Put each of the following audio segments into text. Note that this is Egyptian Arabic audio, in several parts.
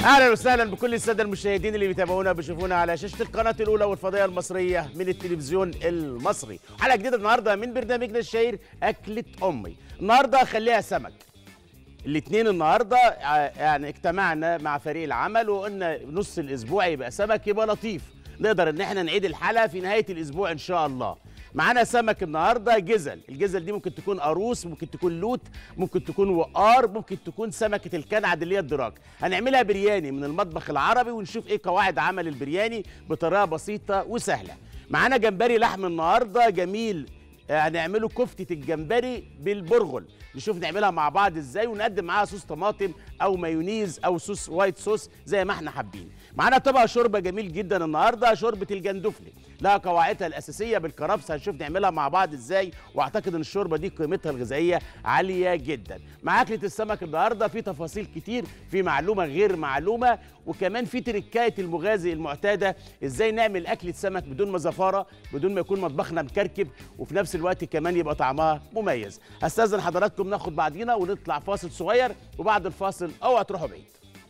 اهلا وسهلا بكل الساده المشاهدين اللي بيتابعونا بيشوفونا على شاشه القناه الاولى والفضائيه المصريه من التلفزيون المصري حلقه جديده النهارده من برنامجنا الشهير اكله امي النهارده خليها سمك الاثنين النهارده ع- يعني اجتمعنا مع فريق العمل وقلنا نص الاسبوع يبقى سمك يبقى لطيف نقدر ان احنا نعيد الحلقه في نهايه الاسبوع ان شاء الله معانا سمك النهارده جزل الجزل دي ممكن تكون قاروص ممكن تكون لوت ممكن تكون وقار ممكن تكون سمكه الكنعد اللي هي الدراك هنعملها برياني من المطبخ العربي ونشوف ايه قواعد عمل البرياني بطريقه بسيطه وسهله معانا جمبري لحم النهارده جميل هنعمله كفتة الجمبري بالبرغل نشوف نعملها مع بعض ازاي ونقدم معاها صوص طماطم او مايونيز او صوص وايت صوص زي ما احنا حابين معانا طبق شوربه جميل جدا النهارده شوربه الجندفلي لها قواعدها الاساسيه بالكرفس هنشوف نعملها مع بعض ازاي واعتقد ان الشوربه دي قيمتها الغذائيه عاليه جدا مع اكله السمك النهارده في تفاصيل كتير في معلومه غير معلومه وكمان في تركايه المغازي المعتاده ازاي نعمل اكله سمك بدون ما زفاره بدون ما يكون مطبخنا مكركب وفي نفس الوقت كمان يبقى طعمها مميز هستاذن حضراتكم ناخد بعضينا ونطلع فاصل صغير وبعد الفاصل اوعى تروحوا بعيد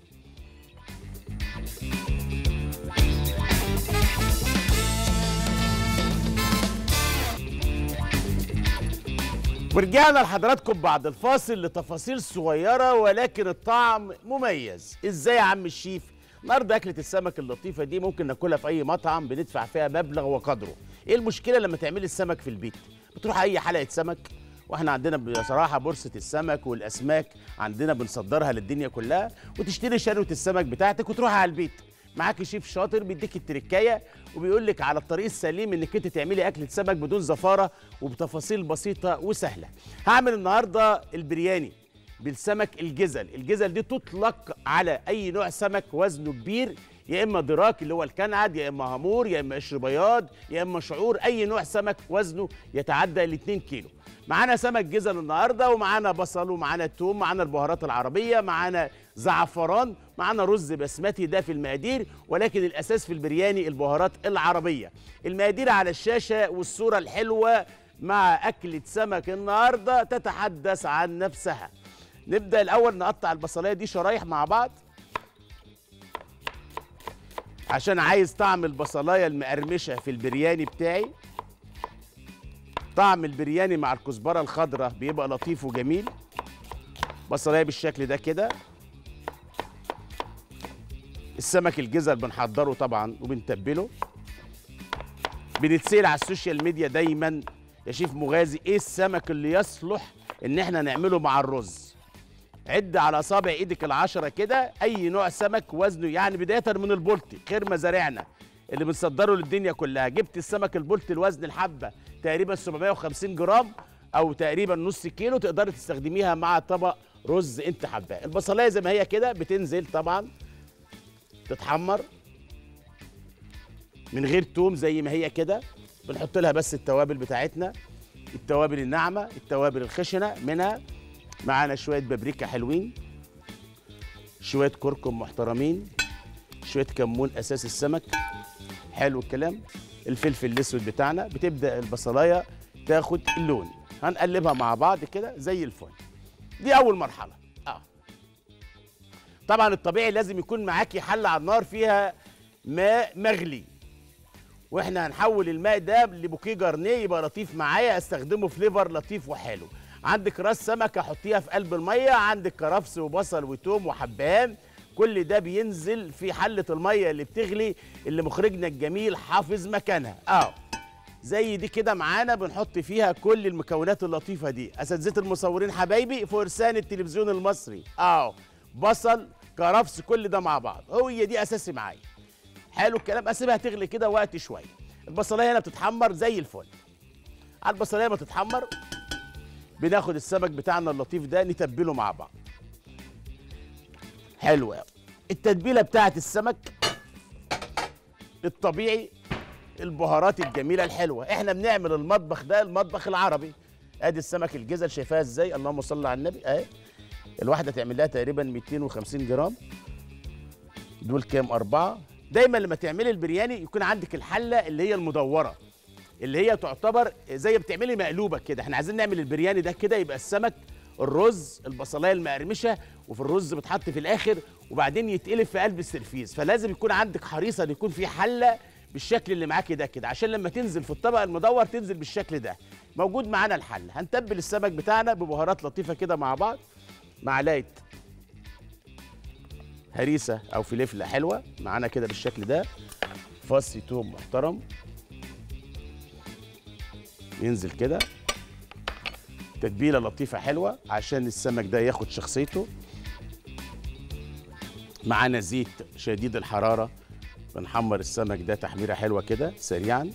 ورجعنا لحضراتكم بعد الفاصل لتفاصيل صغيرة ولكن الطعم مميز ازاي يا عم الشيف النهارده اكله السمك اللطيفه دي ممكن ناكلها في اي مطعم بندفع فيها مبلغ وقدره ايه المشكله لما تعملي السمك في البيت بتروح اي حلقه سمك واحنا عندنا بصراحه بورصه السمك والاسماك عندنا بنصدرها للدنيا كلها وتشتري شروه السمك بتاعتك وتروح على البيت معاك شيف شاطر بيديك التركايه وبيقول لك على الطريق السليم انك انت تعملي اكله سمك بدون زفاره وبتفاصيل بسيطه وسهله هعمل النهارده البرياني بالسمك الجزل الجزل دي تطلق على اي نوع سمك وزنه كبير يا اما دراك اللي هو الكنعد يا اما هامور يا اما قشر بياض يا اما شعور اي نوع سمك وزنه يتعدى ال 2 كيلو معانا سمك جزل النهارده ومعانا بصل ومعانا توم معانا البهارات العربيه معانا زعفران معانا رز بسمتي ده في المقادير ولكن الاساس في البرياني البهارات العربيه المقادير على الشاشه والصوره الحلوه مع اكله سمك النهارده تتحدث عن نفسها نبدا الاول نقطع البصلايه دي شرايح مع بعض عشان عايز طعم البصلايه المقرمشه في البرياني بتاعي طعم البرياني مع الكزبره الخضراء بيبقى لطيف وجميل بصلايه بالشكل ده كده السمك الجزل بنحضره طبعا وبنتبله بنتسال على السوشيال ميديا دايما يا شيف مغازي ايه السمك اللي يصلح ان احنا نعمله مع الرز عد على اصابع ايدك العشرة كده اي نوع سمك وزنه يعني بدايه من البلطي خير مزارعنا اللي بنصدره للدنيا كلها جبت السمك البلطي الوزن الحبه تقريبا 750 جرام او تقريبا نص كيلو تقدري تستخدميها مع طبق رز انت حباه البصلايه زي ما هي كده بتنزل طبعا تتحمر من غير توم زي ما هي كده بنحط لها بس التوابل بتاعتنا التوابل الناعمه التوابل الخشنه منها معانا شويه بابريكا حلوين شويه كركم محترمين شويه كمون اساس السمك حلو الكلام الفلفل الاسود بتاعنا بتبدا البصلايه تاخد اللون هنقلبها مع بعض كده زي الفل دي اول مرحله اه طبعا الطبيعي لازم يكون معاكي حله على النار فيها ماء مغلي واحنا هنحول الماء ده لبوكيه جارنيه يبقى لطيف معايا استخدمه فليفر لطيف وحلو عندك راس سمكه حطيها في قلب الميه عندك كرفس وبصل وتوم وحبهان كل ده بينزل في حله الميه اللي بتغلي اللي مخرجنا الجميل حافظ مكانها اه زي دي كده معانا بنحط فيها كل المكونات اللطيفه دي اساتذه المصورين حبايبي فرسان التلفزيون المصري اه بصل كرفس كل ده مع بعض هي دي اساسي معايا حلو الكلام اسيبها تغلي كده وقت شويه البصلايه هنا بتتحمر زي الفل على البصلايه ما تتحمر بناخد السمك بتاعنا اللطيف ده نتبله مع بعض حلو قوي التتبيله بتاعت السمك الطبيعي البهارات الجميله الحلوه احنا بنعمل المطبخ ده المطبخ العربي ادي السمك الجزل شايفاها ازاي اللهم صل على النبي اهي الواحده تعمل لها تقريبا 250 جرام دول كام اربعه دايما لما تعملي البرياني يكون عندك الحله اللي هي المدوره اللي هي تعتبر زي بتعملي مقلوبه كده احنا عايزين نعمل البرياني ده كده يبقى السمك الرز البصلايه المقرمشه وفي الرز بتحط في الاخر وبعدين يتقلب في قلب السرفيز فلازم يكون عندك حريصه ان يكون في حله بالشكل اللي معاكي ده كده عشان لما تنزل في الطبق المدور تنزل بالشكل ده موجود معانا الحل هنتبل السمك بتاعنا ببهارات لطيفه كده مع بعض معلقه هريسه او فلفله حلوه معانا كده بالشكل ده فص توم محترم ينزل كده تتبيله لطيفه حلوه عشان السمك ده ياخد شخصيته معانا زيت شديد الحراره بنحمر السمك ده تحميره حلوه كده سريعا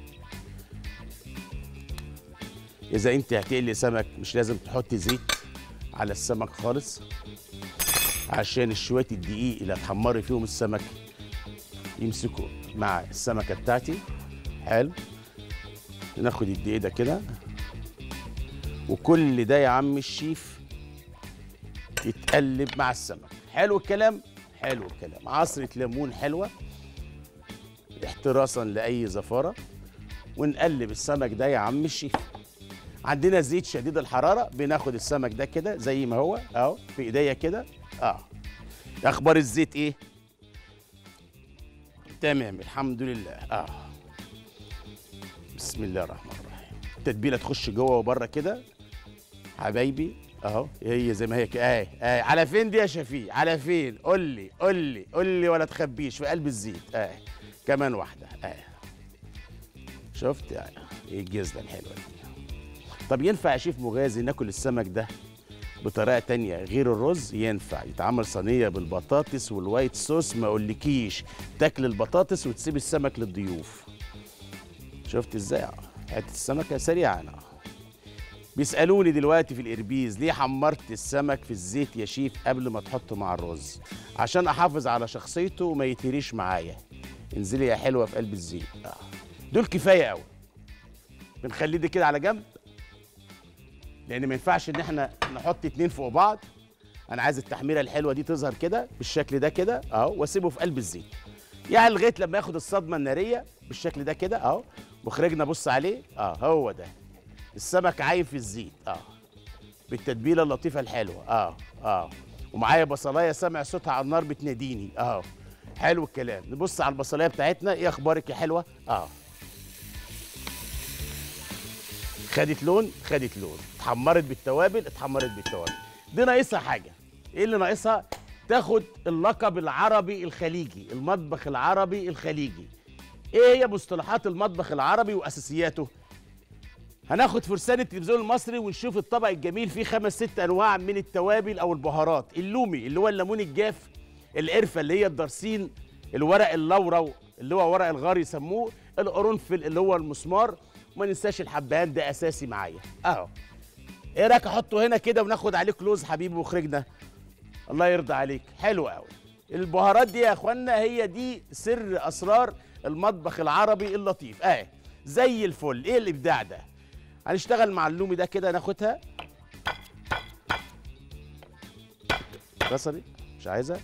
اذا انت هتقلي سمك مش لازم تحطي زيت على السمك خالص عشان شويه الدقيق اللي هتحمري فيهم السمك يمسكوا مع السمكه بتاعتي حلو ناخد الدقيق ده كده وكل ده يا عم الشيف يتقلب مع السمك حلو الكلام حلو الكلام عصرة ليمون حلوة احتراسا لأي زفارة ونقلب السمك ده يا عم الشيف عندنا زيت شديد الحرارة بناخد السمك ده كده زي ما هو اهو في ايديا كده اه اخبار الزيت ايه تمام الحمد لله اه بسم الله الرحمن الرحيم التتبيله تخش جوه وبره كده حبايبي اهو هي زي ما هي كده اهي اهي على فين دي يا شفيق على فين قول لي قول لي قول لي ولا تخبيش في قلب الزيت اهي كمان واحده اهي شفت اهي ايه الجزله الحلوه دي طب ينفع يا شيف مغازي ناكل السمك ده بطريقه تانية غير الرز ينفع يتعمل صينيه بالبطاطس والوايت صوص ما اقولكيش تاكل البطاطس وتسيب السمك للضيوف شفت ازاي آه. حته السمكه سريعا آه. بيسالوني دلوقتي في الاربيز ليه حمرت السمك في الزيت يا شيف قبل ما تحطه مع الرز عشان احافظ على شخصيته وما يتهريش معايا انزلي يا حلوه في قلب الزيت آه. دول كفايه قوي بنخليه دي كده على جنب لان ما ينفعش ان احنا نحط اتنين فوق بعض انا عايز التحميره الحلوه دي تظهر كده بالشكل ده كده اهو واسيبه في قلب الزيت يعني لغايه لما ياخد الصدمه الناريه بالشكل ده كده اهو مخرجنا بص عليه اه هو ده السمك عايم في الزيت اه بالتتبيله اللطيفه الحلوه اه اه ومعايا بصلايه سامع صوتها على النار بتناديني اه حلو الكلام نبص على البصلايه بتاعتنا ايه اخبارك يا حلوه اه خدت لون خدت لون اتحمرت بالتوابل اتحمرت بالتوابل دي ناقصها حاجه ايه اللي ناقصها تاخد اللقب العربي الخليجي المطبخ العربي الخليجي ايه هي مصطلحات المطبخ العربي واساسياته هناخد فرسان التلفزيون المصري ونشوف الطبق الجميل فيه خمس ست انواع من التوابل او البهارات اللومي اللي هو الليمون الجاف القرفه اللي هي الدرسين الورق اللورو اللي هو ورق الغار يسموه القرنفل اللي هو المسمار وما ننساش الحبهان ده اساسي معايا اهو ايه رايك احطه هنا كده وناخد عليه كلوز حبيبي مخرجنا الله يرضى عليك حلو قوي البهارات دي يا اخوانا هي دي سر اسرار المطبخ العربي اللطيف اهي زي الفل ايه الابداع ده هنشتغل مع اللومي ده كده ناخدها بصلي مش عايزها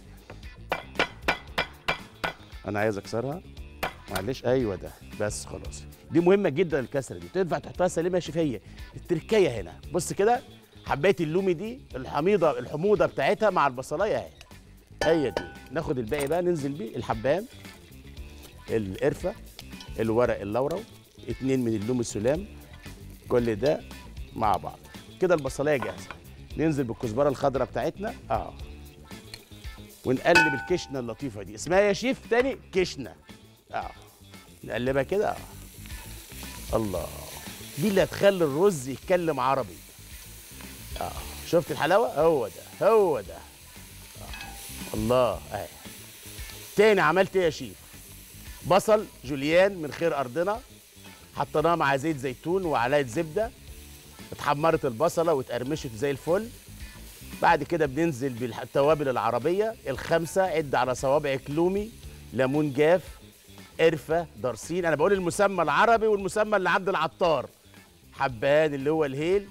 انا عايز اكسرها معلش ايوه ده بس خلاص دي مهمه جدا الكسره دي تنفع تحطها سليمه يا شفيه التركيه هنا بص كده حبايه اللومي دي الحميضه الحموضه بتاعتها مع البصلايه اهي هي دي ناخد الباقي بقى ننزل بيه الحبان القرفه الورق اللورو اتنين من اللوم السلام كل ده مع بعض كده البصلايه جاهزه ننزل بالكزبره الخضراء بتاعتنا اه ونقلب الكشنه اللطيفه دي اسمها يا شيف تاني كشنه اه نقلبها كده اه الله دي اللي هتخلي الرز يتكلم عربي اه شفت الحلاوه هو ده هو ده آه. الله اهي تاني عملت ايه يا شيف بصل جوليان من خير ارضنا حطيناه مع زيت زيتون وعلقه زبده اتحمرت البصله واتقرمشت زي الفل بعد كده بننزل بالتوابل العربيه الخمسه عد على صوابعك لومي ليمون جاف قرفه درسين انا بقول المسمى العربي والمسمى اللي عند العطار حبهان اللي هو الهيل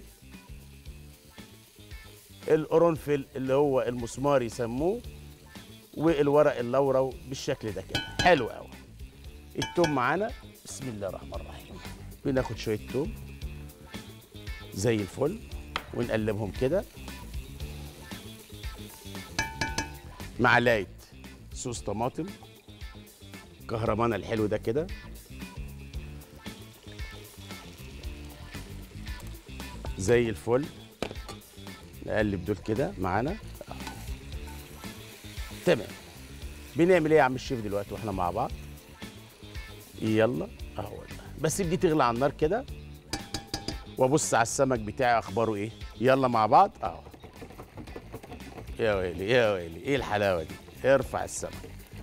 القرنفل اللي هو المسمار يسموه والورق اللورو بالشكل ده كده حلو قوي التوم معانا بسم الله الرحمن الرحيم بناخد شويه توم زي الفل ونقلبهم كده معلقه صوص طماطم كهرمانه الحلو ده كده زي الفل نقلب دول كده معانا تمام بنعمل ايه يا عم الشيف دلوقتي واحنا مع بعض يلا اهو ده. بس دي تغلى على النار كده وابص على السمك بتاعي اخباره ايه يلا مع بعض اهو يا ويلي يا ويلي ايه الحلاوه دي ارفع السمك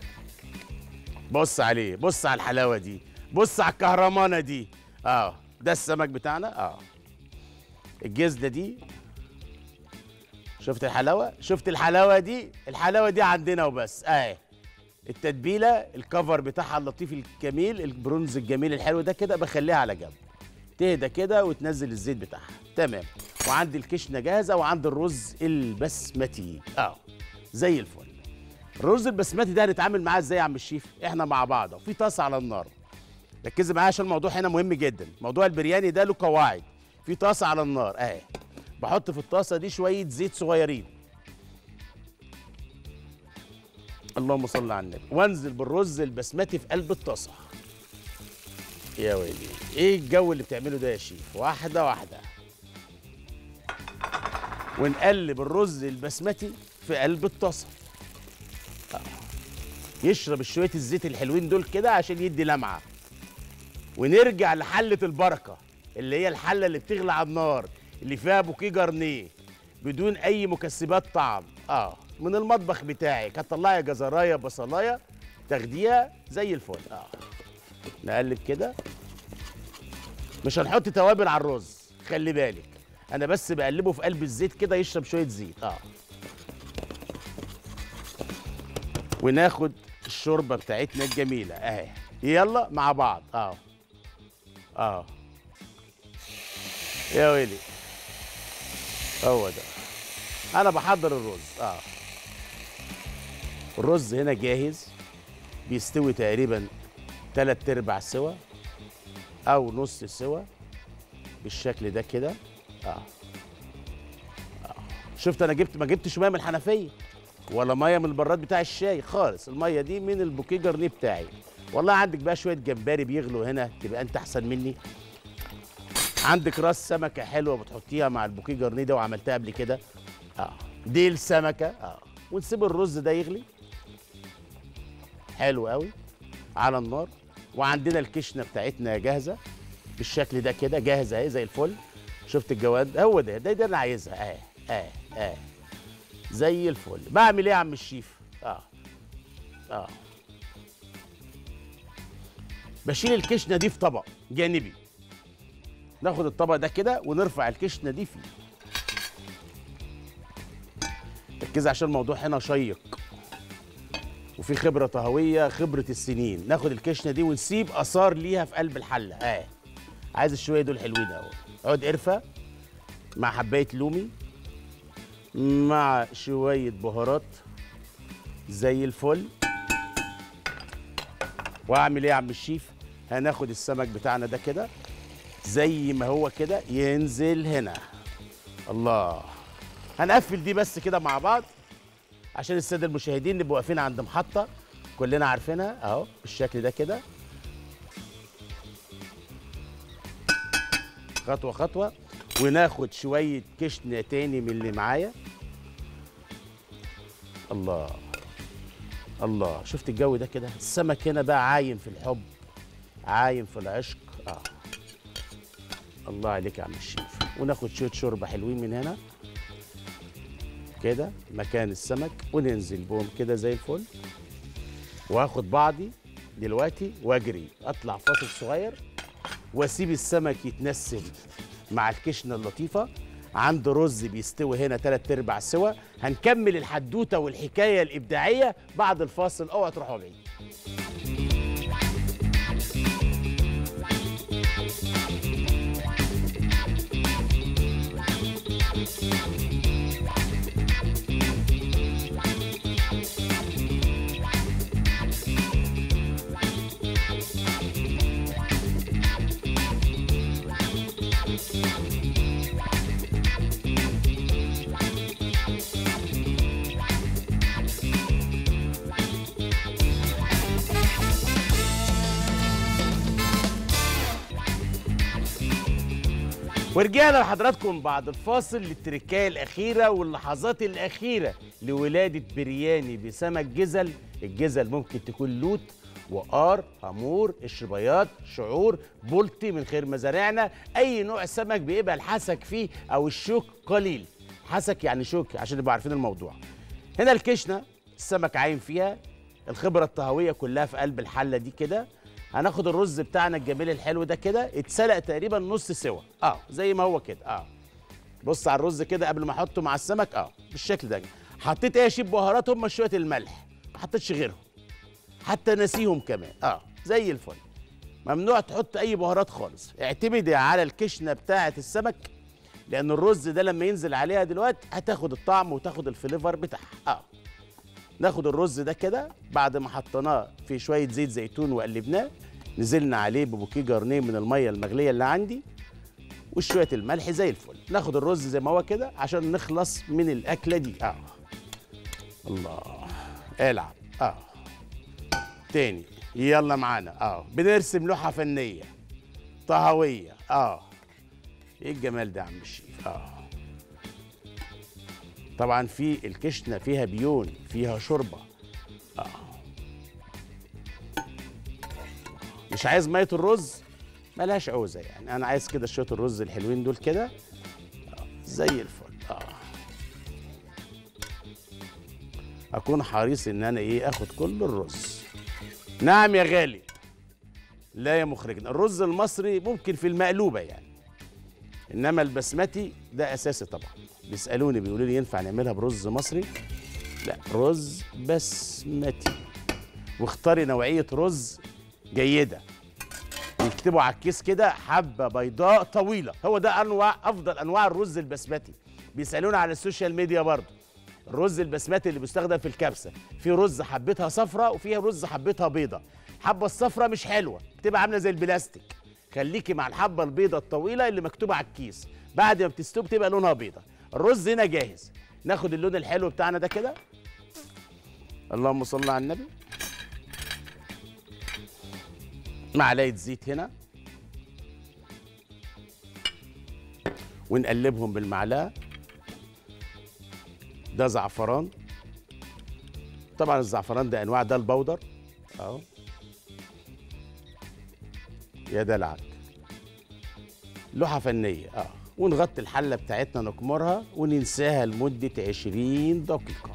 بص عليه بص على الحلاوه دي بص على الكهرمانه دي اه ده السمك بتاعنا اه الجزده دي شفت الحلاوه شفت الحلاوه دي الحلاوه دي عندنا وبس اهي التتبيله الكفر بتاعها اللطيف الجميل البرونز الجميل الحلو ده كده بخليها على جنب تهدى كده وتنزل الزيت بتاعها تمام وعندي الكشنه جاهزه وعندي الرز البسمتي اه زي الفل الرز البسمتي ده هنتعامل معاه ازاي يا عم الشيف احنا مع بعض في طاسه على النار ركزي معايا عشان الموضوع هنا مهم جدا موضوع البرياني ده له قواعد في طاسه على النار اهي بحط في الطاسه دي شويه زيت صغيرين اللهم صل على النبي وانزل بالرز البسمتي في قلب الطاسه يا ويلي ايه الجو اللي بتعمله ده يا شيف واحده واحده ونقلب الرز البسمتي في قلب الطاسه آه. يشرب شويه الزيت الحلوين دول كده عشان يدي لمعه ونرجع لحله البركه اللي هي الحله اللي بتغلي على النار اللي فيها بوكيه جرنيه بدون اي مكسبات طعم اه من المطبخ بتاعي هتطلعي جزرايه بصلايه تاخديها زي الفل اه نقلب كده مش هنحط توابل على الرز خلي بالك انا بس بقلبه في قلب الزيت كده يشرب شويه زيت اه وناخد الشوربه بتاعتنا الجميله اهي يلا مع بعض اه اه يا ويلي هو ده انا بحضر الرز اه الرز هنا جاهز بيستوي تقريبا تلات ارباع سوا او نص سوا بالشكل ده كده اه اه شفت انا جبت ما جبتش ميه من الحنفيه ولا ميه من البراد بتاع الشاي خالص الميه دي من البوكيه جرنيه بتاعي والله عندك بقى شويه جمبري بيغلوا هنا تبقى انت احسن مني عندك راس سمكه حلوه بتحطيها مع البوكيه جرنيه ده وعملتها قبل كده اه ديل سمكه اه ونسيب الرز ده يغلي حلو قوي على النار وعندنا الكشنه بتاعتنا جاهزه بالشكل ده كده جاهزه اهي زي الفل شفت الجواد هو ده ده, ده انا عايزها اه اه اه زي الفل بعمل ايه يا عم الشيف اه اه بشيل الكشنه دي في طبق جانبي ناخد الطبق ده كده ونرفع الكشنه دي فيه ركز عشان الموضوع هنا شيق وفي خبره طهويه خبره السنين ناخد الكشنه دي ونسيب اثار ليها في قلب الحله اه عايز الشويه دول حلوين اهو عود قرفه مع حبايه لومي مع شويه بهارات زي الفل واعمل ايه يا عم الشيف هناخد السمك بتاعنا ده كده زي ما هو كده ينزل هنا الله هنقفل دي بس كده مع بعض عشان الساده المشاهدين نبقوا واقفين عند محطه كلنا عارفينها اهو بالشكل ده كده خطوه خطوه وناخد شويه كشنه تاني من اللي معايا الله الله شفت الجو ده كده السمك هنا بقى عايم في الحب عايم في العشق اه الله عليك يا عم الشيف وناخد شويه شوربه حلوين من هنا كده مكان السمك وننزل بهم كده زي الفل واخد بعضي دلوقتي واجري اطلع فاصل صغير واسيب السمك يتنسل مع الكشنه اللطيفه عند رز بيستوي هنا تلات ارباع سوا هنكمل الحدوته والحكايه الابداعيه بعد الفاصل اوعى تروحوا بعيد ورجعنا لحضراتكم بعد الفاصل للتركايه الاخيره واللحظات الاخيره لولاده برياني بسمك جزل الجزل ممكن تكون لوت وقار هامور الشبياط شعور بولتي من خير مزارعنا اي نوع سمك بيبقى الحسك فيه او الشوك قليل حسك يعني شوك عشان نبقى عارفين الموضوع هنا الكشنه السمك عايم فيها الخبره الطهويه كلها في قلب الحله دي كده هناخد الرز بتاعنا الجميل الحلو ده كده اتسلق تقريبا نص سوا اه زي ما هو كده اه بص على الرز كده قبل ما احطه مع السمك اه بالشكل ده حطيت ايه يا شيف بهارات هم شويه الملح ما حطيتش غيرهم حتى نسيهم كمان اه زي الفل ممنوع تحط اي بهارات خالص اعتمدي على الكشنه بتاعه السمك لان الرز ده لما ينزل عليها دلوقتي هتاخد الطعم وتاخد الفليفر بتاعها اه ناخد الرز ده كده بعد ما حطيناه في شويه زيت زيتون وقلبناه نزلنا عليه ببوكيه جرنيه من الميه المغليه اللي عندي وشويه الملح زي الفل ناخد الرز زي ما هو كده عشان نخلص من الاكله دي اه الله العب اه تاني يلا معانا اه بنرسم لوحه فنيه طهويه اه ايه الجمال ده يا عم الشيف اه طبعا في الكشنه فيها بيون فيها شوربه اه مش عايز ميه الرز ملهاش عوزه يعني انا عايز كده شويه الرز الحلوين دول كده آه، زي الفل اه اكون حريص ان انا ايه اخد كل الرز نعم يا غالي لا يا مخرجنا الرز المصري ممكن في المقلوبه يعني انما البسمتي ده اساسي طبعا بيسالوني بيقولوا لي ينفع نعملها برز مصري لا رز بسمتي واختاري نوعيه رز جيده يكتبوا على الكيس كده حبه بيضاء طويله هو ده انواع افضل انواع الرز البسمتي بيسالونا على السوشيال ميديا برضه الرز البسمتي اللي بيستخدم في الكبسه في رز حبتها صفراء وفيها رز حبتها بيضه الحبه الصفراء مش حلوه بتبقى عامله زي البلاستيك خليكي مع الحبه البيضه الطويله اللي مكتوبه على الكيس بعد ما بتستوي بتبقى لونها بيضه الرز هنا جاهز ناخد اللون الحلو بتاعنا ده كده اللهم صل على النبي معلقه زيت هنا ونقلبهم بالمعلقه ده زعفران طبعا الزعفران ده انواع ده البودر اهو يا دلعك لوحه فنيه اه ونغطي الحله بتاعتنا نكمرها وننساها لمده 20 دقيقه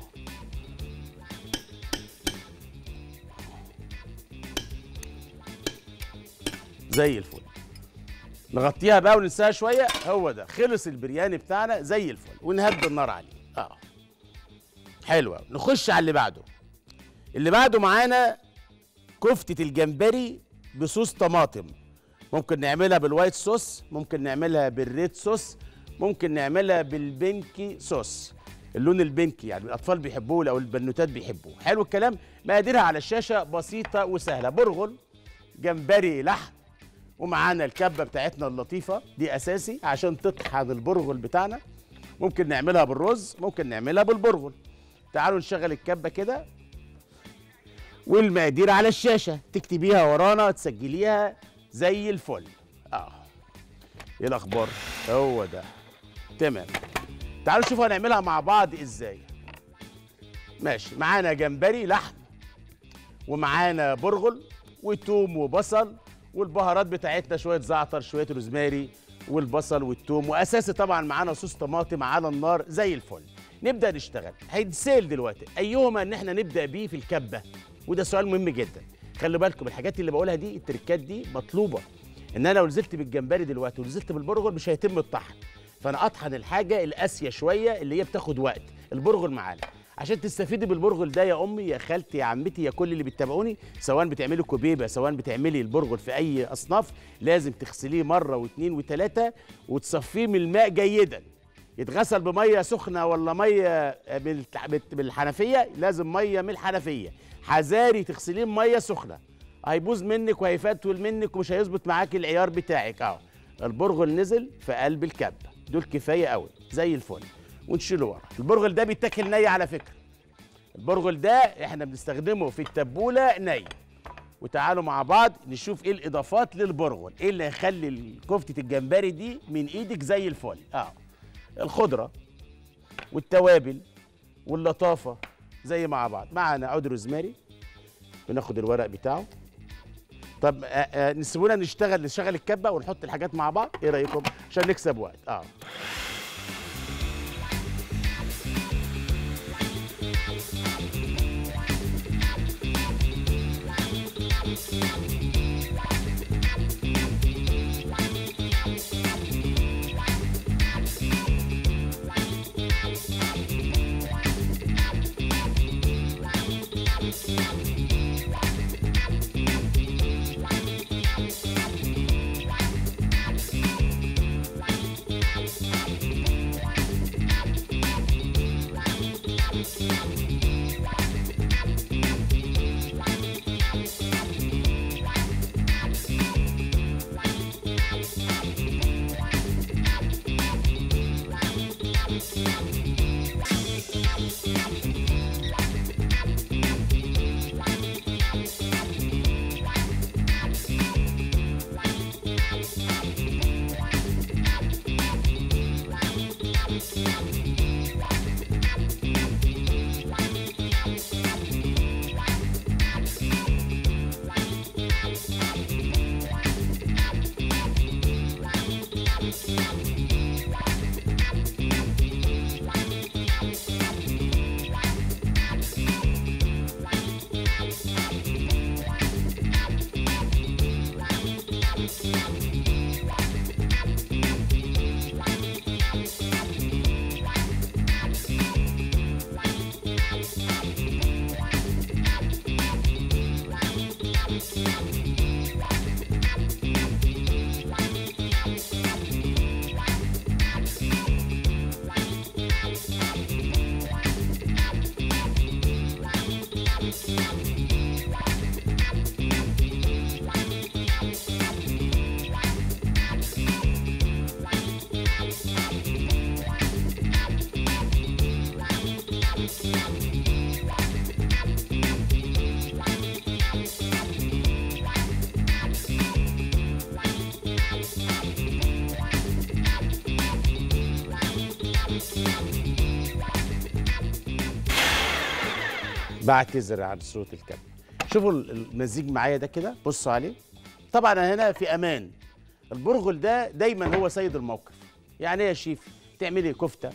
زي الفل نغطيها بقى وننساها شويه هو ده خلص البرياني بتاعنا زي الفل ونهدي النار عليه اه حلوه نخش على اللي بعده اللي بعده معانا كفتة الجمبري بصوص طماطم ممكن نعملها بالوايت صوص ممكن نعملها بالريد صوص ممكن نعملها بالبنكي صوص اللون البنكي يعني الاطفال بيحبوه او البنوتات بيحبوه حلو الكلام مقاديرها على الشاشه بسيطه وسهله برغل جمبري لحم ومعانا الكبه بتاعتنا اللطيفه دي اساسي عشان تطحن البرغل بتاعنا ممكن نعملها بالرز ممكن نعملها بالبرغل تعالوا نشغل الكبه كده والمقادير على الشاشه تكتبيها ورانا تسجليها زي الفل اه ايه الاخبار هو ده تمام تعالوا نشوف هنعملها مع بعض ازاي ماشي معانا جمبري لحم ومعانا برغل وتوم وبصل والبهارات بتاعتنا شويه زعتر شويه روزماري والبصل والثوم واساسي طبعا معانا صوص طماطم على النار زي الفل نبدا نشتغل هيتسال دلوقتي ايهما ان احنا نبدا بيه في الكبه وده سؤال مهم جدا خلوا بالكم الحاجات اللي بقولها دي التركات دي مطلوبه ان انا لو نزلت بالجمبري دلوقتي ونزلت بالبرغل مش هيتم الطحن فانا اطحن الحاجه القاسيه شويه اللي هي بتاخد وقت البرغل معانا عشان تستفيدي بالبرغل ده يا امي يا خالتي يا عمتي يا كل اللي بتتابعوني سواء بتعملي كوبيبه سواء بتعملي البرغل في اي اصناف لازم تغسليه مره واثنين وثلاثه وتصفيه من الماء جيدا يتغسل بميه سخنه ولا ميه بالتع- بت- بالحنفيه لازم ميه من الحنفيه حذاري تغسليه بميه سخنه هيبوظ منك وهيفتول منك ومش هيظبط معاك العيار بتاعك اهو البرغل نزل في قلب الكبه دول كفايه قوي زي الفل ونشيله ورا البرغل ده بيتاكل ني على فكره البرغل ده احنا بنستخدمه في التبوله ني وتعالوا مع بعض نشوف ايه الاضافات للبرغل ايه اللي هيخلي كفته الجمبري دي من ايدك زي الفل اه الخضره والتوابل واللطافه زي مع بعض معنا عود روزماري بناخد الورق بتاعه طب آه آه نسيبونا نشتغل نشغل الكبه ونحط الحاجات مع بعض ايه رايكم عشان نكسب وقت اه بعتذر عن صوت الكلب شوفوا المزيج معايا ده كده بصوا عليه طبعا انا هنا في امان البرغل ده دايما هو سيد الموقف يعني ايه يا شيف تعملي كفته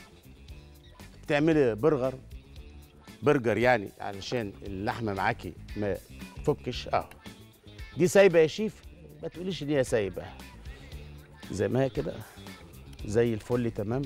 بتعملي برجر برجر يعني علشان اللحمه معاكي ما تفكش اه دي سايبه يا شيف ما تقوليش ان هي سايبه زي ما هي كده زي الفل تمام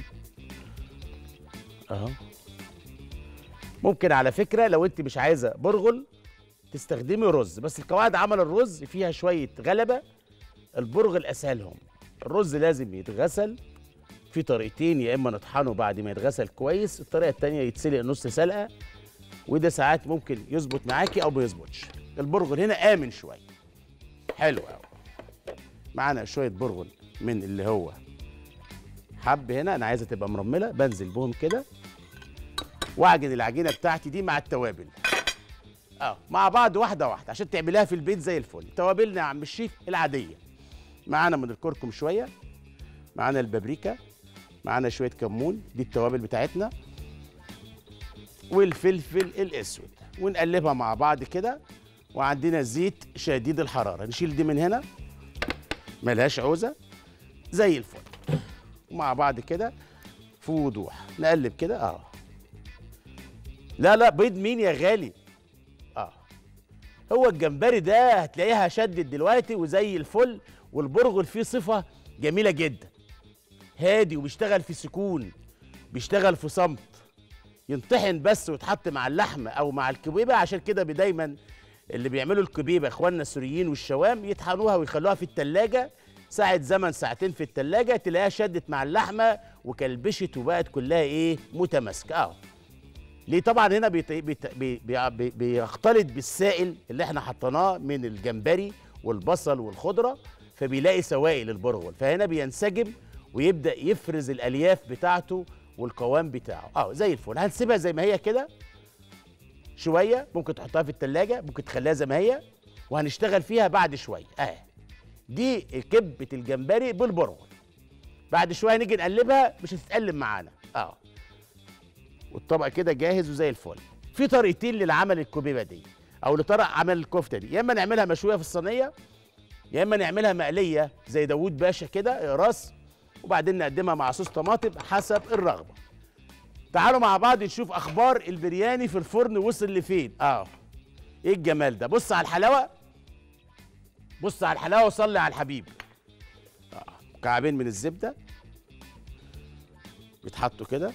اهو ممكن على فكره لو انت مش عايزه برغل تستخدمي رز بس القواعد عمل الرز فيها شويه غلبه البرغل اسهلهم الرز لازم يتغسل في طريقتين يا اما نطحنه بعد ما يتغسل كويس الطريقه التانية يتسلق نص سلقه وده ساعات ممكن يظبط معاكي او ما يظبطش البرغل هنا امن شويه حلو قوي معانا شويه برغل من اللي هو حب هنا انا عايزه تبقى مرمله بنزل بهم كده واعجن العجينه بتاعتي دي مع التوابل اه مع بعض واحده واحده عشان تعمليها في البيت زي الفل توابلنا يا عم الشيف العاديه معانا من الكركم شويه معانا البابريكا معانا شويه كمون دي التوابل بتاعتنا والفلفل الاسود ونقلبها مع بعض كده وعندنا زيت شديد الحراره نشيل دي من هنا ملهاش عوزه زي الفل ومع بعض كده في وضوح نقلب كده اه لا لا بيض مين يا غالي اه هو الجمبري ده هتلاقيها شدت دلوقتي وزي الفل والبرغل فيه صفه جميله جدا هادي وبيشتغل في سكون بيشتغل في صمت ينطحن بس ويتحط مع اللحمه او مع الكبيبه عشان كده دايما اللي بيعملوا الكبيبه اخواننا السوريين والشوام يطحنوها ويخلوها في التلاجة ساعة زمن ساعتين في التلاجة تلاقيها شدت مع اللحمة وكلبشت وبقت كلها ايه متماسكة اهو ليه طبعا هنا بيت... بيت... بي... بي... بي... بيختلط بالسائل اللي احنا حطيناه من الجمبري والبصل والخضرة فبيلاقي سوائل البرغل فهنا بينسجم ويبدأ يفرز الألياف بتاعته والقوام بتاعه اه زي الفل هنسيبها زي ما هي كده شويه ممكن تحطها في التلاجة ممكن تخليها زي ما هي وهنشتغل فيها بعد شويه اهي دي كبه الجمبري بالبرغل بعد شويه نيجي نقلبها مش هتتقلب معانا اه والطبق كده جاهز وزي الفل في طريقتين للعمل الكوبيبه دي او لطرق عمل الكفته دي يا اما نعملها مشويه في الصينيه يا اما نعملها مقليه زي داوود باشا كده راس وبعدين نقدمها مع صوص طماطم حسب الرغبه تعالوا مع بعض نشوف اخبار البرياني في الفرن وصل لفين اه ايه الجمال ده بص على الحلاوه بص على الحلاوه وصلي على الحبيب آه. مكعبين من الزبده بيتحطوا كده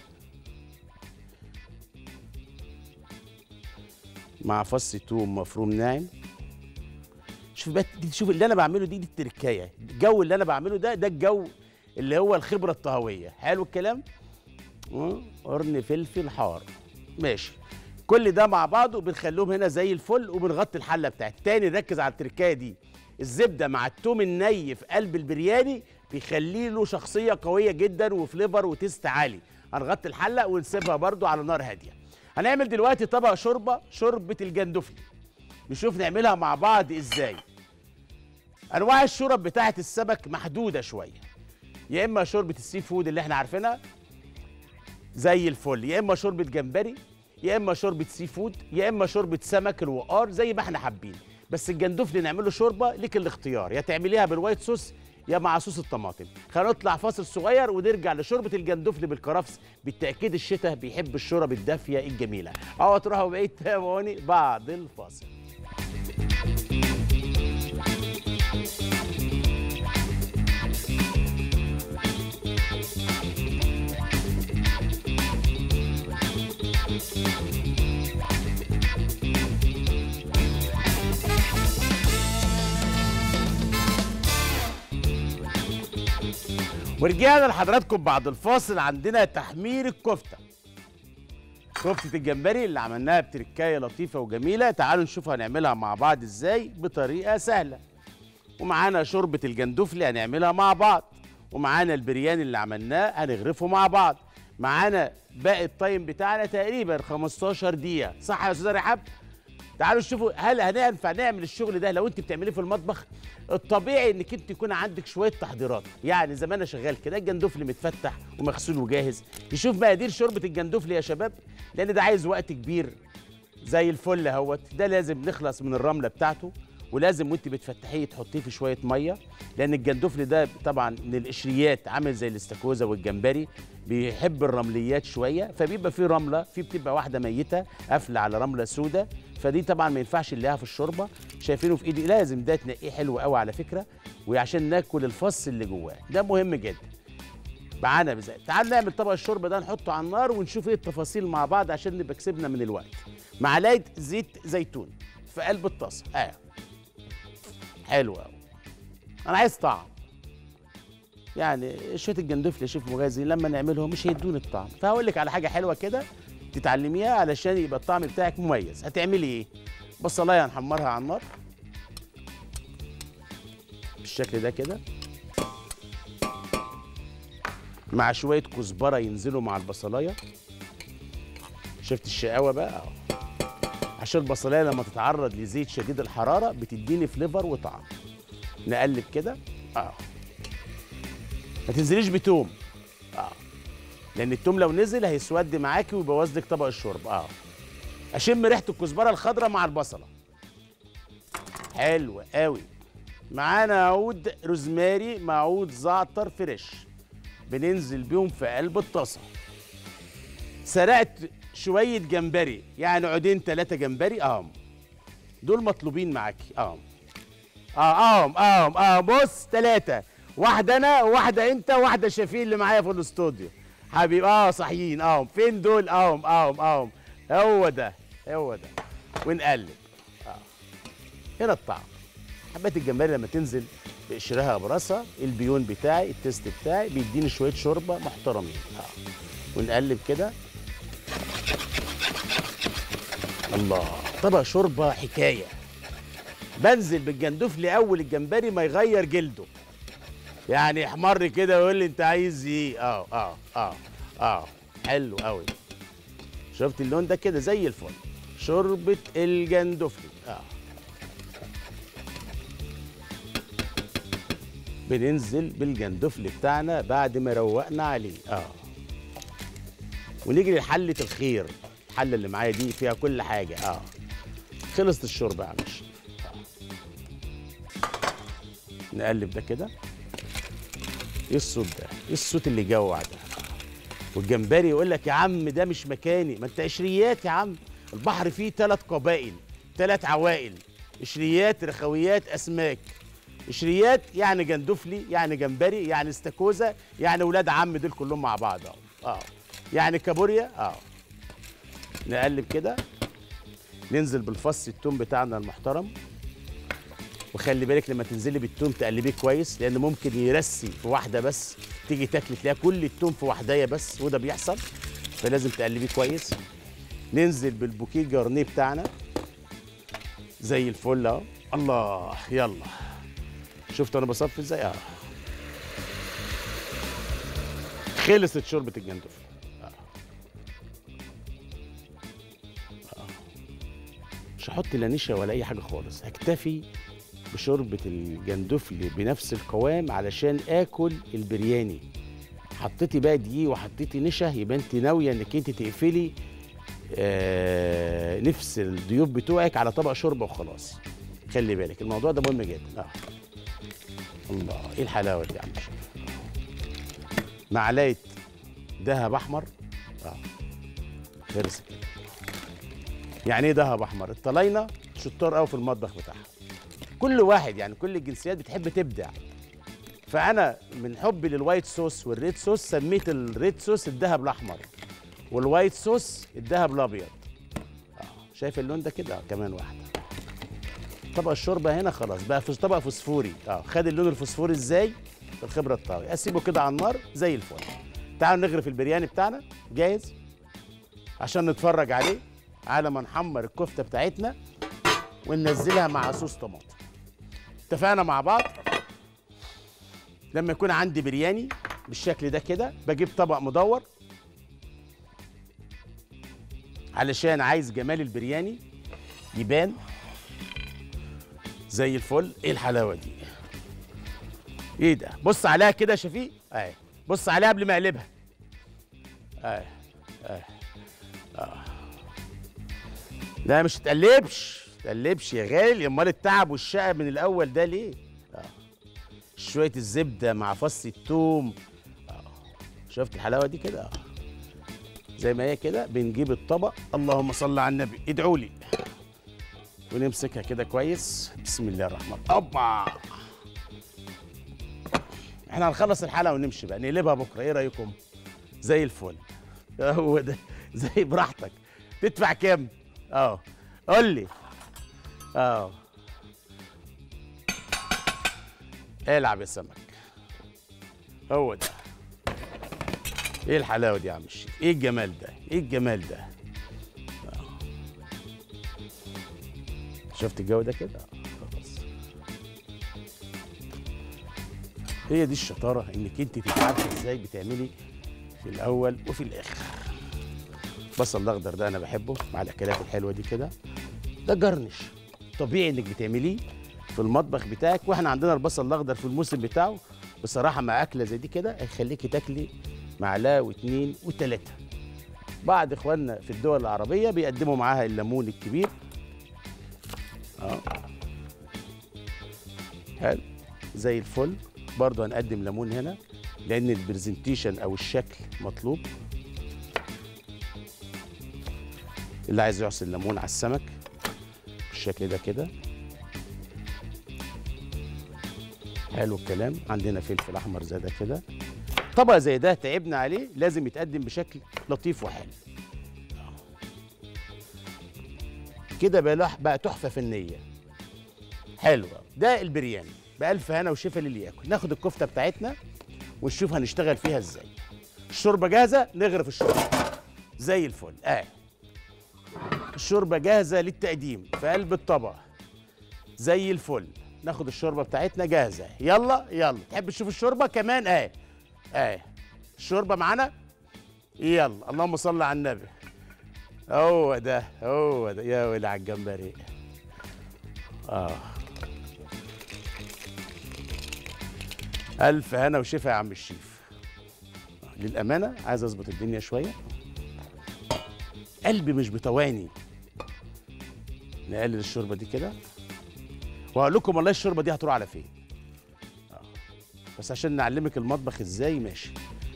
مع فص توم مفروم ناعم شوف بقى دي شوف اللي انا بعمله دي دي التركايه الجو اللي انا بعمله ده ده الجو اللي هو الخبره الطهويه حلو الكلام آه، قرن فلفل حار ماشي كل ده مع بعضه بنخليهم هنا زي الفل وبنغطي الحله بتاعتي تاني نركز على التركايه دي الزبده مع التوم الني في قلب البرياني بيخلي له شخصيه قويه جدا وفليفر وتيست عالي هنغطي الحله ونسيبها برضو على نار هاديه هنعمل دلوقتي طبق شوربه شوربه الجندفلي نشوف نعملها مع بعض ازاي انواع الشرب بتاعه السمك محدوده شويه يا اما شوربه السي فود اللي احنا عارفينها زي الفل يا اما شوربه جمبري يا اما شوربه سي فود يا اما شوربه سمك الوقار زي ما احنا حابين بس الجندفلي نعمله شوربه ليك الاختيار يا تعمليها بالوايت صوص يا مع صوص الطماطم خلينا نطلع فاصل صغير ونرجع لشوربه الجندفلي بالكرفس بالتاكيد الشتاء بيحب الشورب الدافيه الجميله اهو تروحوا بقيت تابعوني بعد الفاصل ورجعنا لحضراتكم بعد الفاصل عندنا تحمير الكفته كفته الجمبري اللي عملناها بتركايه لطيفه وجميله تعالوا نشوف هنعملها مع بعض ازاي بطريقه سهله ومعانا شوربه الجندفلي هنعملها مع بعض ومعانا البرياني اللي عملناه هنغرفه مع بعض معانا باقي التايم بتاعنا تقريبا 15 دقيقه صح يا استاذ رحاب تعالوا شوفوا هل هننفع نعمل الشغل ده لو انت بتعمليه في المطبخ الطبيعي انك انت يكون عندك شويه تحضيرات يعني زي ما انا شغال كده الجندفلي متفتح ومغسول وجاهز نشوف مقادير شوربه الجندفلي يا شباب لان ده عايز وقت كبير زي الفل اهوت ده لازم نخلص من الرمله بتاعته ولازم وانت بتفتحيه تحطيه في شويه ميه لان الجندفلي ده طبعا من القشريات عامل زي الاستاكوزا والجمبري بيحب الرمليات شويه فبيبقى فيه رمله في بتبقى واحده ميته قافله على رمله سودة فدي طبعا ما ينفعش نلاقيها في الشوربه شايفينه في ايدي لازم ده تنقيه حلو قوي على فكره وعشان ناكل الفص اللي جواه ده مهم جدا معانا بزي تعال نعمل طبق الشوربه ده نحطه على النار ونشوف ايه التفاصيل مع بعض عشان نبقى كسبنا من الوقت معلقه زيت زيتون في قلب الطاسه اه حلو قوي انا عايز طعم يعني شويه الجندفلي يا شيف مغازي لما نعملهم مش هيدوني الطعم فهقول لك على حاجه حلوه كده تتعلميها علشان يبقى الطعم بتاعك مميز هتعملي ايه بصلايه هنحمرها على النار بالشكل ده كده مع شويه كزبره ينزلوا مع البصلايه شفت الشقاوه بقى اهو عشان البصلايه لما تتعرض لزيت شديد الحراره بتديني فليفر وطعم نقلب كده اه ما تنزليش بتوم اه لان التوم لو نزل هيسود معاكي ويبوظ لك طبق الشرب اه اشم ريحه الكزبره الخضراء مع البصله حلو قوي معانا عود روزماري مع عود زعتر فريش بننزل بيهم في قلب الطاسه سرقت شويه جمبري يعني عودين ثلاثه جمبري اهم دول مطلوبين معاكي اهم اه اهم اهم اه بص ثلاثه واحده انا وواحده انت وواحده شفيق اللي معايا في الاستوديو حبيب اه صحيين اهم فين دول اهم اهم اهم هو ده هو ده ونقلب اه هنا الطعم حبات الجمبري لما تنزل بقشرها براسها البيون بتاعي التيست بتاعي بيديني شويه شوربه محترمين اه ونقلب كده الله طبق شوربه حكايه بنزل بالجندفلي اول الجمبري ما يغير جلده يعني يحمر كده ويقول لي انت عايز ايه اه اه اه اه حلو قوي شفت اللون ده كده زي الفل شوربه الجندفلي اه بننزل بالجندفل بتاعنا بعد ما روقنا عليه اه ونيجي لحلة الخير الحلة اللي معايا دي فيها كل حاجة اه خلصت الشوربة يا عم الشيف آه. نقلب ده كده ايه الصوت ده؟ ايه الصوت اللي جوع ده؟ والجمبري يقول لك يا عم ده مش مكاني ما انت قشريات يا عم البحر فيه ثلاث قبائل ثلاث عوائل قشريات رخويات اسماك قشريات يعني جندفلي يعني جمبري يعني استاكوزا يعني ولاد عم دول كلهم مع بعض اه اه يعني كابوريا اه نقلب كده ننزل بالفص التوم بتاعنا المحترم وخلي بالك لما تنزلي بالتوم تقلبيه كويس لان ممكن يرسي في واحده بس تيجي تاكلي تلاقي كل التوم في واحدايه بس وده بيحصل فلازم تقلبيه كويس ننزل بالبوكيه جارنيه بتاعنا زي الفل اهو الله يلا شفت انا بصفي ازاي اه خلصت شوربه الجندفل آه. آه. مش هحط لا نشا ولا اي حاجه خالص هكتفي بشوربه الجندفل بنفس القوام علشان اكل البرياني حطيتي بقى دقيق وحطيتي نشا يبقى انت ناويه انك انت تقفلي آه نفس الضيوف بتوعك على طبق شوربه وخلاص خلي بالك الموضوع ده مهم جدا اه الله ايه الحلاوه دي يا عم الشيف معلقه دهب احمر اه خلص كده يعني ايه دهب احمر الطلاينه شطار قوي في المطبخ بتاعها كل واحد يعني كل الجنسيات بتحب تبدع فانا من حبي للوايت صوص والريد صوص سميت الريد صوص الدهب الاحمر والوايت صوص الدهب الابيض آه. شايف اللون ده كده آه. كمان واحده طبق الشوربه هنا خلاص بقى في طبق فوسفوري اه خد اللون الفوسفوري ازاي بالخبره الطاغيه اسيبه كده على النار زي الفل تعالوا نغرف البرياني بتاعنا جاهز عشان نتفرج عليه على ما نحمر الكفته بتاعتنا وننزلها مع صوص طماطم اتفقنا مع بعض لما يكون عندي برياني بالشكل ده كده بجيب طبق مدور علشان عايز جمال البرياني يبان زي الفل ايه الحلاوه دي ايه ده بص عليها كده يا شفيق اهي بص عليها قبل ما اقلبها اهي اهي اه لا مش تقلبش تقلبش يا غالي امال التعب والشقه من الاول ده ليه اه شويه الزبده مع فص الثوم اه شفت الحلاوه دي كده اه زي ما هي كده بنجيب الطبق اللهم صل على النبي ادعوا لي ونمسكها كده كويس بسم الله الرحمن الرحيم اوبا احنا هنخلص الحلقه ونمشي بقى نقلبها بكره ايه رايكم زي الفل هو ده زي براحتك تدفع كام اه قول لي اه العب يا سمك هو ده ايه الحلاوه دي يا عم الشيخ ايه الجمال ده ايه الجمال ده آه. شفت الجو ده كده آه، خلاص هي دي الشطاره انك انت تبقى عارفه ازاي بتعملي في الاول وفي الاخر البصل الاخضر ده انا بحبه مع الاكلات الحلوه دي كده ده جرنش طبيعي انك بتعمليه في المطبخ بتاعك واحنا عندنا البصل الاخضر في الموسم بتاعه بصراحه مع اكله زي دي كده هيخليكي تاكلي معلقه واثنين وثلاثه بعض اخواننا في الدول العربيه بيقدموا معاها الليمون الكبير اه حلو زي الفل برضه هنقدم ليمون هنا لان البرزنتيشن او الشكل مطلوب اللي عايز يعصر ليمون على السمك بالشكل ده كده حلو الكلام عندنا فلفل احمر زي ده كده طبق زي ده تعبنا عليه لازم يتقدم بشكل لطيف وحلو كده بقى لح- بقى تحفه فنيه حلوه ده البرياني بألف هنا وشفا للي ياكل ناخد الكفته بتاعتنا ونشوف هنشتغل فيها ازاي الشوربه جاهزه نغرف الشوربه زي الفل اه الشوربه جاهزه للتقديم في قلب الطبق زي الفل ناخد الشوربه بتاعتنا جاهزه يلا يلا تحب تشوف الشوربه كمان اه اه الشوربه معانا يلا اللهم صل على النبي هو ده هو ده يا ويلي على الجمبري اه الف هنا وشفا يا عم الشيف للامانه عايز اظبط الدنيا شويه قلبي مش بطواني نقلل الشوربه دي كده وهقول لكم والله الشوربه دي هتروح على فين آه. بس عشان نعلمك المطبخ ازاي ماشي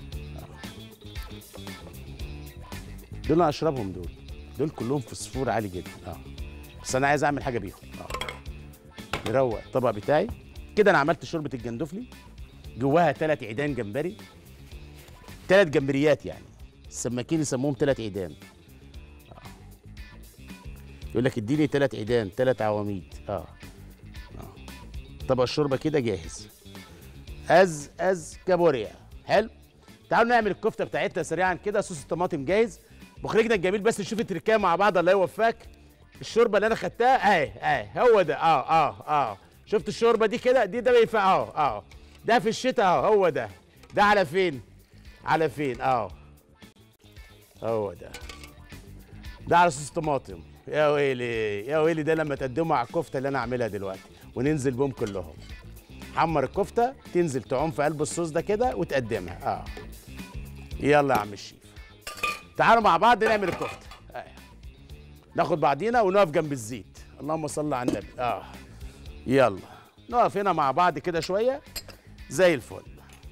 آه. دول انا اشربهم دول دول كلهم فوسفور عالي جدا اه بس انا عايز اعمل حاجه بيهم اه نروق الطبق بتاعي كده انا عملت شوربه الجندفلي جواها ثلاث عيدان جمبري ثلاث جمبريات يعني السماكين يسموهم ثلاث عيدان آه. يقول لك اديني ثلاث عيدان ثلاث عواميد اه اه طبق الشوربه كده جاهز از از كابوريا حلو تعالوا نعمل الكفته بتاعتنا سريعا كده صوص الطماطم جاهز مخرجنا الجميل بس نشوف التركيه مع بعض الله يوفقك الشوربه اللي انا خدتها اهي اهي هو ده اه اه اه شفت الشوربه دي كده دي ده بينفع اه اه ده في الشتاء اه هو ده ده على فين على فين اه هو ده ده على صوص طماطم يا ويلي يا ويلي ده لما تقدمه على الكفته اللي انا اعملها دلوقتي وننزل بهم كلهم حمر الكفته تنزل تعوم في قلب الصوص ده كده وتقدمها اه يلا يا عم الشيف تعالوا مع بعض نعمل الكفته آه. ناخد بعضينا ونقف جنب الزيت اللهم صل على النبي اه يلا نقف هنا مع بعض كده شويه زي الفل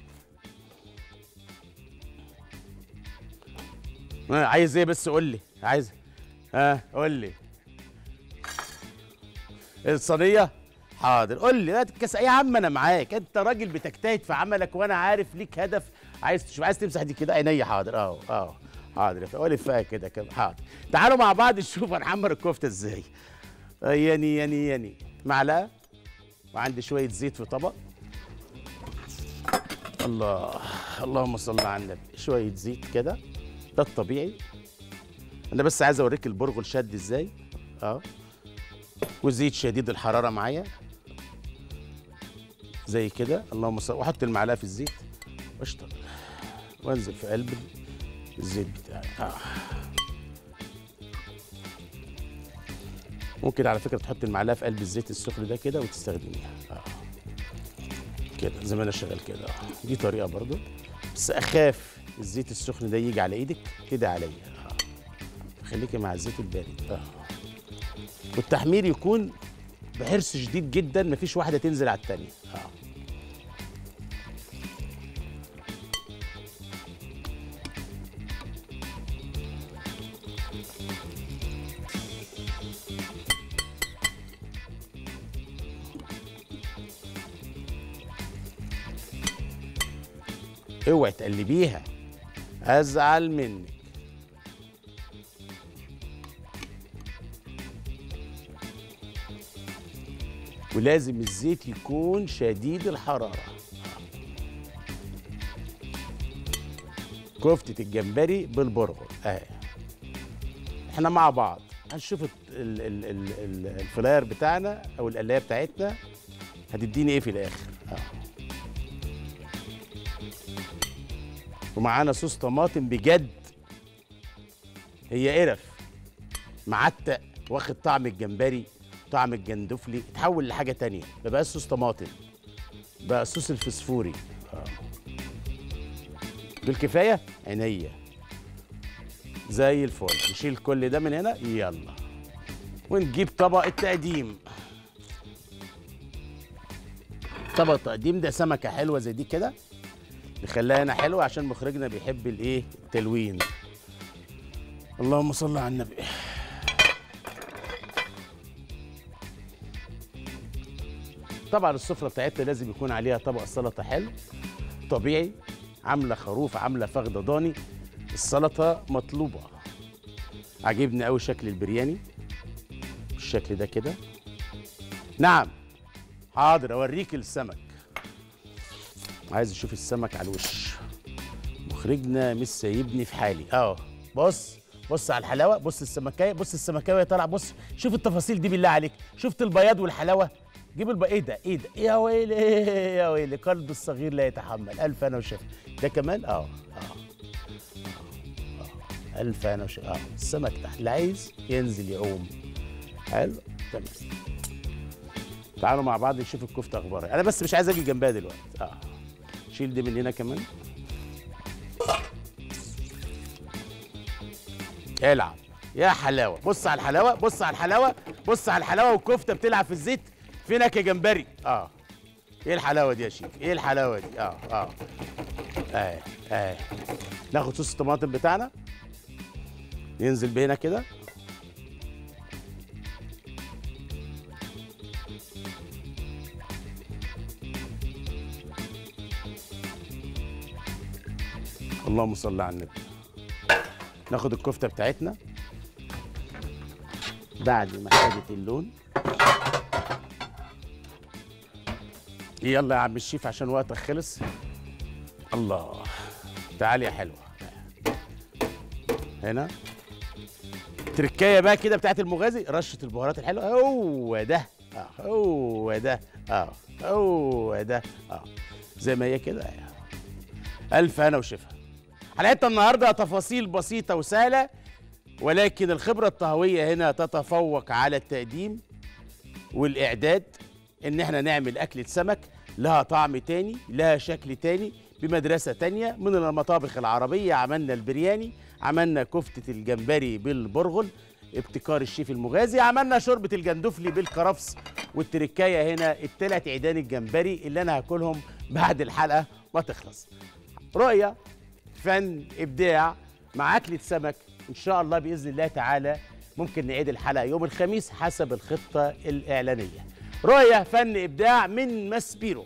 آه، عايز ايه بس قول لي عايز ها آه قول لي الصينيه حاضر قول لي لا تتكس يا عم انا معاك انت راجل بتجتهد في عملك وانا عارف ليك هدف عايز تشوف عايز تمسح دي كده عينيا حاضر اه اه حاضر قول فيها كده كده حاضر تعالوا مع بعض نشوف هنحمر الكفته ازاي آه، يني يني يني معلقه وعندي شويه زيت في طبق الله اللهم صل على النبي شويه زيت كده ده الطبيعي انا بس عايز اوريك البرغل شد ازاي اه وزيت شديد الحراره معايا زي كده اللهم صل واحط المعلقه في الزيت واشطب وانزل في قلب الزيت بتاعي آه. ممكن على فكره تحط المعلقه في قلب الزيت السخن ده كده وتستخدميها آه. كده زي ما انا شغال كده آه. دي طريقه برضو بس اخاف الزيت السخن ده يجي على ايدك كده عليا آه. خليكي مع الزيت البارد اه والتحمير يكون بحرص شديد جدا مفيش واحده تنزل على التانيه اه اوعي تقلبيها ازعل منك ولازم الزيت يكون شديد الحرارة كفتة الجمبري بالبرغل اهي احنا مع بعض هنشوف ال- ال- ال- ال- الفلاير بتاعنا او القلايه بتاعتنا هتديني ايه في الاخر اه ومعانا صوص طماطم بجد هي قرف معتق واخد طعم الجمبري طعم الجندفلي اتحول لحاجه تانية ما بقاش صوص طماطم بقى الصوص الفسفوري آه. دول كفايه عينيا زي الفل نشيل كل ده من هنا يلا ونجيب طبق التقديم طبق التقديم ده سمكه حلوه زي دي كده نخليها هنا حلوه عشان مخرجنا بيحب الايه التلوين اللهم صل على النبي طبعا السفره بتاعتنا لازم يكون عليها طبق سلطه حلو طبيعي عامله خروف عامله فخده ضاني السلطه مطلوبه عجبني قوي شكل البرياني بالشكل ده كده نعم حاضر اوريك السمك عايز اشوف السمك على الوش مخرجنا مش سايبني في حالي اه بص بص على الحلاوه بص السمكايه بص السمكايه طالعه بص شوف التفاصيل دي بالله عليك شفت البياض والحلاوه جيب الب... ايه ده ايه ده يا ويلي يا ويلي قلب الصغير لا يتحمل الف انا وشفا ده كمان اه اه آه. الف انا وشفا اه السمك تحت اللي عايز ينزل يعوم حلو تمام تعالوا مع بعض نشوف الكفته اخبارها انا بس مش عايز اجي جنبها دلوقتي اه شيل دي من هنا كمان العب يا حلاوه بص على الحلاوه بص على الحلاوه بص على الحلاوه والكفته بتلعب في الزيت فينك يا جمبري اه ايه الحلاوه دي يا شيخ ايه الحلاوه دي اه اه اه اه ناخد صوص الطماطم بتاعنا ينزل بينا كده اللهم صل على النبي ناخد الكفته بتاعتنا بعد ما خدت اللون يلا يا عم الشيف عشان وقتك خلص الله تعالي يا حلوه هنا تركايه بقى كده بتاعت المغازي رشه البهارات الحلوه هو ده اه هو ده اه هو ده اه زي ما هي كده الف هنا وشفا حلقتنا النهارده تفاصيل بسيطه وسهله ولكن الخبره الطهويه هنا تتفوق على التقديم والاعداد ان احنا نعمل اكله سمك لها طعم تاني لها شكل تاني بمدرسه تانيه من المطابخ العربيه عملنا البرياني عملنا كفته الجمبري بالبرغل ابتكار الشيف المغازي عملنا شوربه الجندفلي بالكرفس والتركايه هنا التلات عيدان الجمبري اللي انا هاكلهم بعد الحلقه ما تخلص رؤيه فن ابداع مع اكله سمك ان شاء الله باذن الله تعالى ممكن نعيد الحلقه يوم الخميس حسب الخطه الاعلانيه رؤيه فن ابداع من ماسبيرو